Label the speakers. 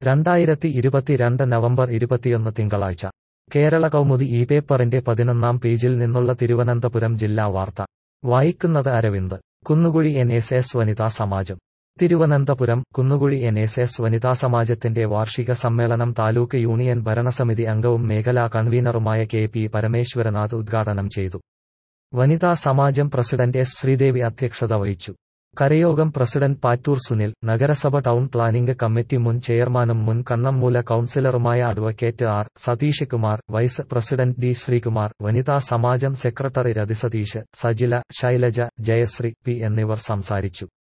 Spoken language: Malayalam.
Speaker 1: രണ്ടായിരത്തി ഇരുപത്തിരണ്ട് നവംബർ ഇരുപത്തിയൊന്ന് തിങ്കളാഴ്ച കേരള കൗമുദി ഈ പേപ്പറിന്റെ പതിനൊന്നാം പേജിൽ നിന്നുള്ള തിരുവനന്തപുരം ജില്ലാ വാർത്ത വായിക്കുന്നത് Aravind Kunnukuzhi N S S വനിതാ സമാജം Thiruvananthapuram Kunnukuzhi N S S വനിതാ സമാജത്തിന്റെ വാർഷിക സമ്മേളനം താലൂക്ക് യൂണിയൻ ഭരണസമിതി അംഗവും മേഖലാ കൺവീനറുമായ കെ പി പരമേശ്വരനാഥ് ഉദ്ഘാടനം ചെയ്തു വനിതാ സമാജം പ്രസിഡന്റ് എസ് ശ്രീദേവി അധ്യക്ഷത വഹിച്ചു കരയോഗം പ്രസിഡന്റ് പാറ്റൂർ സുനിൽ നഗരസഭ ടൗൺ പ്ലാനിംഗ് കമ്മിറ്റി മുൻ ചെയർമാനും മുൻ കണ്ണമ്മൂല കൌൺസിലറുമായ advocate R Satheesh Kumar vice president D Sreekumar വനിതാ സമാജം സെക്രട്ടറി രതി സതീഷ് സജില ശൈലജ ജയശ്രീ പി എന്നിവർ സംസാരിച്ചു